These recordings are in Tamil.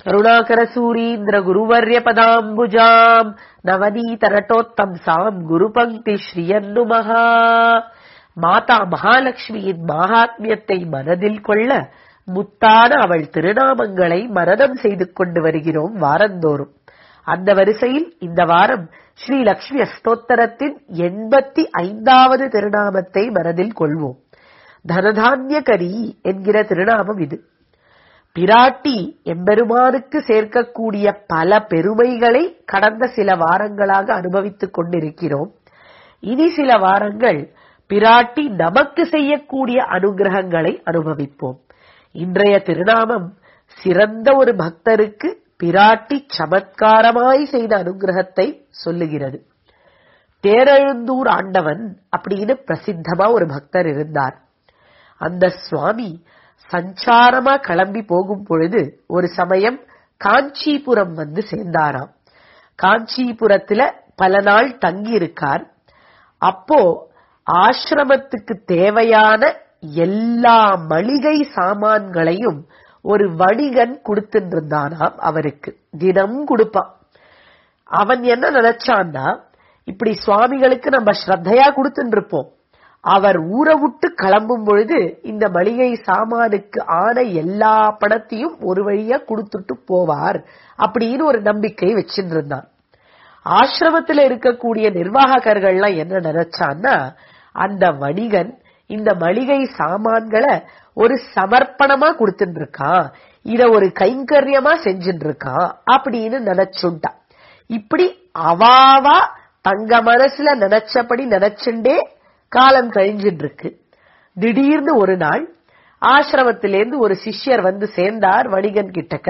கருணாகரசூரீந்திர குருவர்ய பதாம்புஜாம் நவநீத நட்டோத்தம்சாம் குரு பங்கி ஸ்ரீயன்னு மகா மாதா மகாலட்சுமியின் மகாத்மியத்தை மனதில் கொள்ள முத்தான அவள் திருநாமங்களை மனனம் செய்து கொண்டு வருகிறோம் வாரந்தோறும் அந்த வரிசையில் இந்த வாரம் ஸ்ரீ லக்ஷ்மி அஸ்தோத்தரத்தின் எண்பத்தி ஐந்தாவது திருநாமத்தை மனதில் கொள்வோம் தனதான்யகரி என்கிற திருநாமம் இது பிராட்டி எம்பெருமானுக்கு சேர்க்கக்கூடிய பல பெருமைகளை கடந்த சில வாரங்களாக அனுபவித்துக் கொண்டிருக்கிறோம் இனி சில வாரங்கள் பிராட்டி நமக்கு செய்யக்கூடிய அனுகிரகங்களை அனுபவிப்போம் இன்றைய திருநாமம் சிறந்த ஒரு பக்தருக்கு பிராட்டி சமத்காரமாய் செய்த அனுகிரகத்தை சொல்லுகிறது தேரெழுந்தூர் ஆண்டவன் அப்படின்னு பிரசித்தமா ஒரு பக்தர் இருந்தார் அந்த சுவாமி சஞ்சாரமா கிளம்பி போகும் பொழுது ஒரு சமயம் காஞ்சிபுரம் வந்து சேர்ந்தாராம் காஞ்சிபுரத்துல பல நாள் தங்கி இருக்கார் அப்போ ஆசிரமத்துக்கு தேவையான எல்லா மளிகை சாமான்களையும் ஒரு வணிகன் கொடுத்துட்டு இருந்தானாம் அவருக்கு தினம் கொடுப்பான் அவன் என்ன நினைச்சான்னா இப்படி சுவாமிகளுக்கு நம்ம ஸ்ரத்தையா கொடுத்துட்டு இருப்போம் அவர் ஊரை விட்டு கிளம்பும் பொழுது இந்த மளிகை சாமானுக்கு ஆன எல்லா பணத்தையும் ஒரு வழியா கொடுத்துட்டு போவார் அப்படின்னு ஒரு நம்பிக்கை வச்சுட்டு இருந்தான் ஆசிரமத்துல இருக்கக்கூடிய நிர்வாககர்கள்லாம் என்ன நினைச்சான்னா அந்த வணிகன் இந்த மளிகை சாமான்களை ஒரு சமர்ப்பணமா கொடுத்துட்டு இருக்கான் இத ஒரு கைங்கரியமா செஞ்சுட்டு இருக்கான் அப்படின்னு நினைச்சுட்டான் இப்படி அவாவா தங்க மனசுல நினைச்சபடி நினைச்சுண்டே காலம் கழிஞ்சிட்டு இருக்கு திடீர்னு ஒரு நாள் ஆசிரமத்திலேருந்து ஒரு சிஷ்யர் வந்து சேர்ந்தார் வணிகன் கிட்டக்க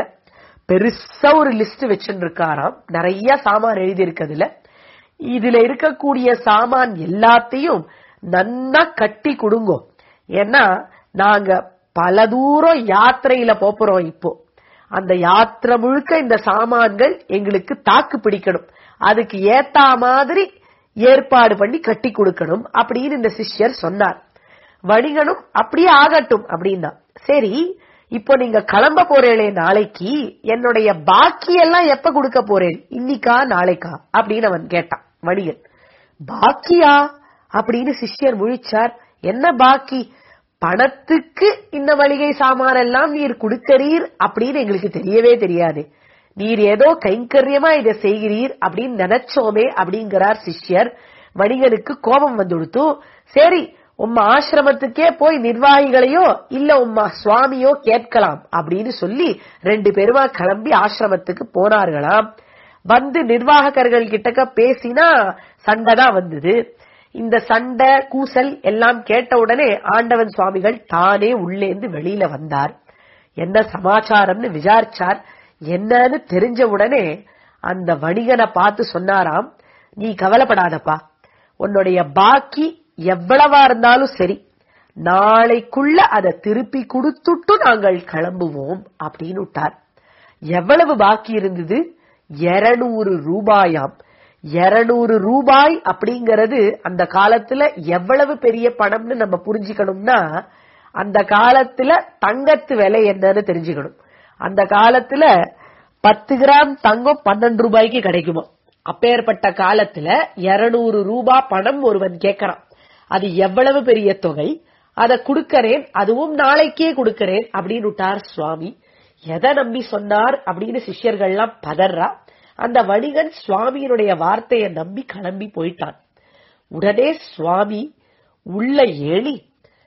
பெருசா ஒரு லிஸ்ட் வச்சுட்டு இருக்காராம் நிறைய சாமான் எழுதி இருக்கிறதுல இதுல இருக்கக்கூடிய சாமான் எல்லாத்தையும் நன்னா கட்டி கொடுங்கோ ஏன்னா நாங்க பல தூரம் யாத்திரையில போறோம் இப்போ அந்த யாத்திரை முழுக்க இந்த சாமான்கள் எங்களுக்கு தாக்கு பிடிக்கணும் அதுக்கு ஏத்தா மாதிரி ஏற்பாடு பண்ணி கட்டி கொடுக்கணும் அப்படின்னு இந்த சிஷ்யர் சொன்னார் வணிகனும் அப்படியே ஆகட்டும் அப்படின்னா சரி இப்போ நீங்க கிளம்ப போறேளே நாளைக்கு என்னுடைய பாக்கி எல்லாம் எப்ப கொடுக்க போறேன் இன்னிக்கா நாளைக்கா அப்படின்னு அவன் கேட்டான் வணிகன் பாக்கியா அப்படின்னு சிஷ்யர் முழிச்சார் என்ன பாக்கி பணத்துக்கு இந்த மளிகை சாமான் எல்லாம் நீர் கொடுக்கறீர் அப்படின்னு எங்களுக்கு தெரியவே தெரியாது நீர் ஏதோ கைங்கரியமா இதை செய்கிறீர் அப்படின்னு நினைச்சோமே அப்படிங்கிறார் சிஷ்யர் வணிகனுக்கு கோபம் வந்துடுத்து சரி உம்ம ஆசிரமத்துக்கே போய் நிர்வாகிகளையோ இல்ல உம்மா சுவாமியோ கேட்கலாம் அப்படின்னு சொல்லி ரெண்டு பேருமா கிளம்பி ஆசிரமத்துக்கு போனார்களாம் வந்து நிர்வாககர்கள் கிட்டக்க பேசினா சண்டை தான் வந்தது இந்த சண்டை கூசல் எல்லாம் கேட்ட உடனே ஆண்டவன் சுவாமிகள் தானே உள்ளேந்து வெளியில வந்தார் என்ன சமாச்சாரம்னு விசாரிச்சார் என்னன்னு தெரிஞ்ச உடனே அந்த வணிகனை பார்த்து சொன்னாராம் நீ கவலைப்படாதப்பா உன்னுடைய பாக்கி எவ்வளவா இருந்தாலும் சரி நாளைக்குள்ள அதை திருப்பி கொடுத்துட்டு நாங்கள் கிளம்புவோம் அப்படின்னு விட்டார் எவ்வளவு பாக்கி இருந்தது இருநூறு ரூபாயாம் இருநூறு ரூபாய் அப்படிங்கறது அந்த காலத்துல எவ்வளவு பெரிய பணம்னு நம்ம புரிஞ்சுக்கணும்னா அந்த காலத்துல தங்கத்து விலை என்னன்னு தெரிஞ்சுக்கணும் அந்த காலத்துல பத்து கிராம் தங்கம் பன்னெண்டு ரூபாய்க்கு கிடைக்குமா அப்பேற்பட்ட காலத்துல இருநூறு ரூபாய் பணம் ஒருவன் கேட்கறான் அது எவ்வளவு பெரிய தொகை அதை கொடுக்கறேன் அதுவும் நாளைக்கே கொடுக்கறேன் அப்படின்னு விட்டார் சுவாமி எதை நம்பி சொன்னார் அப்படின்னு சிஷ்யர்கள்லாம் பதறா அந்த வணிகன் சுவாமியினுடைய வார்த்தையை நம்பி கிளம்பி போயிட்டான் உடனே சுவாமி உள்ள ஏழி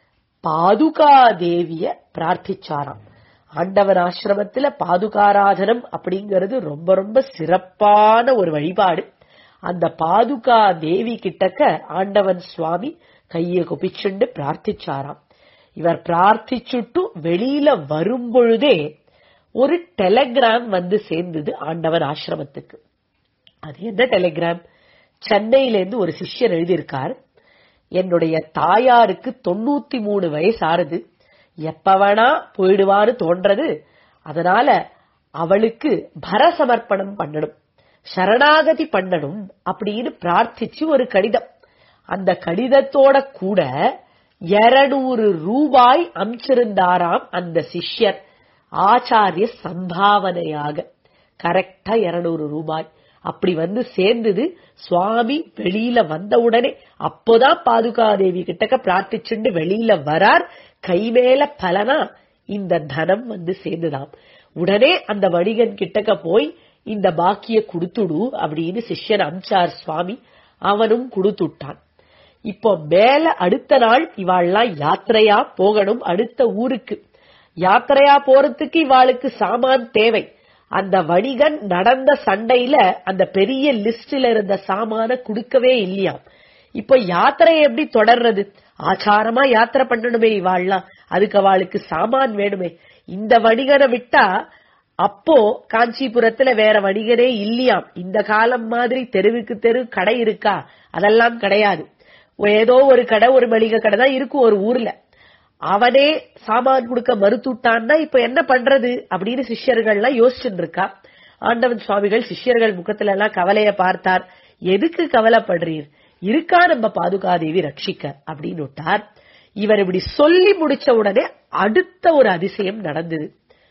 பாதுகா தேவிய பிரார்த்திச்சாராம் ஆண்டவன் ஆசிரமத்துல பாதுகாராதனம் அப்படிங்கிறது ரொம்ப ரொம்ப சிறப்பான ஒரு வழிபாடு அந்த பாதுகா தேவி கிட்டக்க ஆண்டவன் சுவாமி கைய குப்பிச்சுண்டு பிரார்த்திச்சாராம் இவர் பிரார்த்திச்சுட்டு வெளியில வரும்பொழுதே ஒரு டெலிகிராம் வந்து சேர்ந்தது ஆண்டவன் ஆசிரமத்துக்கு அது என்ன டெலிகிராம் சென்னையிலேருந்து ஒரு சிஷ்யர் எழுதியிருக்கார் என்னுடைய தாயாருக்கு தொண்ணூத்தி மூணு வயசு ஆறுது எப்ப வேணா போயிடுவான்னு தோன்றது அதனால அவளுக்கு பரசமர்ப்பணம் பண்ணணும் சரணாகதி பண்ணணும் அப்படின்னு பிரார்த்திச்சு ஒரு கடிதம் அந்த கடிதத்தோட கூட இருநூறு ரூபாய் அமிச்சிருந்தாராம் அந்த சிஷ்யர் ஆச்சாரிய சம்பாவனையாக கரெக்டா இருநூறு ரூபாய் அப்படி வந்து சேர்ந்தது சுவாமி வெளியில வந்த உடனே அப்போதான் பாதுகாதேவி கிட்டக்க பிரார்த்திச்சுண்டு வெளியில வரார் கை மேல பலனா இந்த தனம் வந்து சேர்ந்துதாம் உடனே அந்த வணிகன் கிட்டக்க போய் இந்த பாக்கிய குடுத்துடு அப்படின்னு சிஷ்யன் அம்சார் சுவாமி அவனும் குடுத்துட்டான் இப்போ மேல அடுத்த நாள் இவாள்லாம் யாத்திரையா போகணும் அடுத்த ஊருக்கு யாத்திரையா போறதுக்கு இவாளுக்கு சாமான் தேவை அந்த வணிகன் நடந்த சண்டையில அந்த பெரிய லிஸ்ட்ல இருந்த சாமான குடுக்கவே இல்லையாம் இப்ப யாத்திரையை எப்படி தொடர்றது ஆச்சாரமா யாத்திரை பண்ணணுமே இவாள்லாம் அதுக்கு அவளுக்கு சாமான் வேணுமே இந்த வணிகனை விட்டா அப்போ காஞ்சிபுரத்துல வேற வணிகரே இல்லையாம் இந்த காலம் மாதிரி தெருவுக்கு தெரு கடை இருக்கா அதெல்லாம் கிடையாது ஏதோ ஒரு கடை ஒரு மளிகை கடை தான் இருக்கும் ஒரு ஊர்ல அவனே சாமான் கொடுக்க மறுத்துட்டான்னா இப்ப என்ன பண்றது அப்படின்னு சிஷ்யர்கள்லாம் யோசிச்சுட்டு இருக்கா ஆண்டவன் சுவாமிகள் சிஷ்யர்கள் முகத்துல எல்லாம் கவலைய பார்த்தார் எதுக்கு கவலைப்படுறீர் இருக்கா நம்ம பாதுகாதேவி ரட்சிக்க அப்படின்னு விட்டார் இவர் இப்படி சொல்லி முடிச்ச உடனே அடுத்த ஒரு அதிசயம் நடந்தது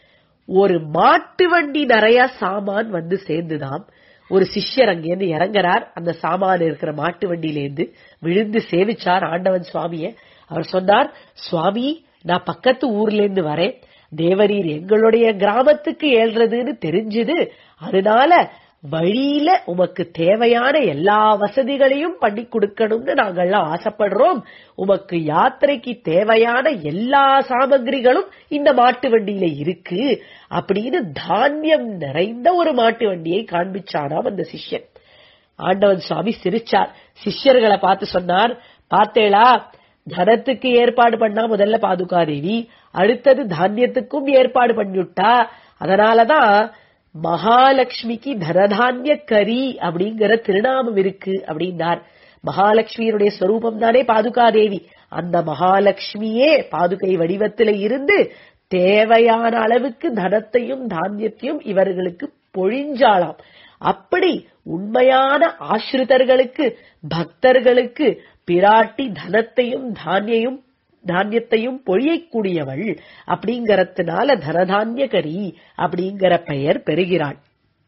ஒரு மாட்டு வண்டி நிறைய சாமான் வந்து சேர்ந்துதாம் ஒரு சிஷ்யர் அங்கேருந்து இறங்குறார் அந்த சாமான் இருக்கிற மாட்டு வண்டியிலேருந்து விழுந்து சேவிச்சார் ஆண்டவன் சுவாமிய அவர் சொன்னார் சுவாமி நான் பக்கத்து ஊர்ல இருந்து வரேன் தேவரீர் எங்களுடைய கிராமத்துக்கு ஏழ்றதுன்னு தெரிஞ்சது அதனால வழியில உமக்கு தேவையான எல்லா வசதிகளையும் பண்ணி கொடுக்கணும்னு நாங்கள்லாம் ஆசைப்படுறோம் உமக்கு யாத்திரைக்கு தேவையான எல்லா சாமகிரிகளும் இந்த மாட்டு வண்டியில இருக்கு அப்படின்னு தானியம் நிறைந்த ஒரு மாட்டு வண்டியை காண்பிச்சானாம் அந்த சிஷ்யன் ஆண்டவன் சுவாமி சிரிச்சார் சிஷ்யர்களை பார்த்து சொன்னார் பார்த்தேளா தனத்துக்கு ஏற்பாடு பண்ணா முதல்ல பாதுகாதேவி அடுத்தது தானியத்துக்கும் ஏற்பாடு பண்ணிவிட்டா அதனாலதான் மகாலட்சுமிக்கு தனதானிய கரி அப்படிங்கிற திருநாமம் இருக்கு அப்படின்னார் மகாலட்சுமியினுடைய ஸ்வரூபம் தானே பாதுகாதேவி அந்த மகாலட்சுமியே பாதுகை வடிவத்தில இருந்து தேவையான அளவுக்கு தனத்தையும் தானியத்தையும் இவர்களுக்கு பொழிஞ்சாளாம் அப்படி உண்மையான ஆசிரிதர்களுக்கு பக்தர்களுக்கு பிராட்டி தனத்தையும் தானியையும் தானியத்தையும் பொழியக்கூடியவள் அப்படிங்கறதுனால தனதானியகரி அப்படிங்கிற பெயர் பெறுகிறாள்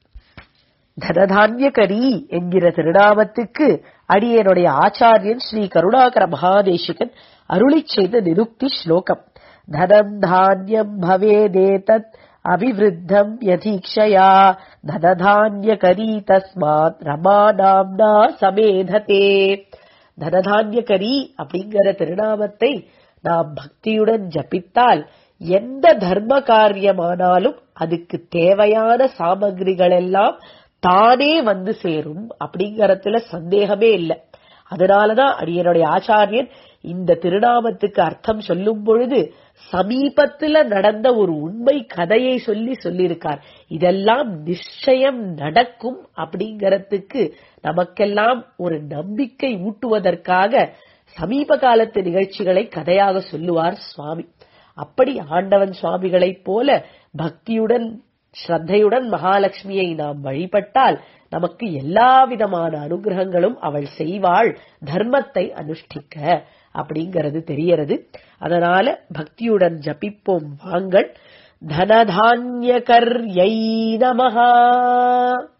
தனதானியகரி என்கிற திருநாமத்துக்கு அடியனுடைய ஆச்சாரியன் ஸ்ரீ கருணாகர மகாதேசிகன் அருளி செய்த நிருக்தி ஸ்லோகம் தனம் தானியம் பவேதேதத் அபிவிருத்தம் யதீக்ஷயா தனதானியகரி தஸ்மாத் ரமா நாம்னா சமேததே தனதானியகரி அப்படிங்கிற திருநாமத்தை நாம் பக்தியுடன் ஜபித்தால் எந்த தர்ம காரியமானாலும் அதுக்கு தேவையான சாமகிரிகள் எல்லாம் தானே வந்து சேரும் அப்படிங்கறதுல சந்தேகமே இல்லை அதனாலதான் அடியனுடைய ஆச்சாரியன் இந்த திருநாமத்துக்கு அர்த்தம் சொல்லும் பொழுது சமீபத்துல நடந்த ஒரு உண்மை கதையை சொல்லி சொல்லியிருக்கார் இதெல்லாம் நிச்சயம் நடக்கும் அப்படிங்கறதுக்கு நமக்கெல்லாம் ஒரு நம்பிக்கை ஊட்டுவதற்காக சமீப காலத்து நிகழ்ச்சிகளை கதையாக சொல்லுவார் சுவாமி அப்படி ஆண்டவன் சுவாமிகளைப் போல பக்தியுடன் ஸ்ரத்தையுடன் மகாலட்சுமியை நாம் வழிபட்டால் நமக்கு எல்லா விதமான அனுகிரகங்களும் அவள் செய்வாள் தர்மத்தை அனுஷ்டிக்க அப்படிங்கிறது தெரியறது அதனால பக்தியுடன் ஜபிப்போம் வாங்கள் தனதான்ய கர்யை நமஹா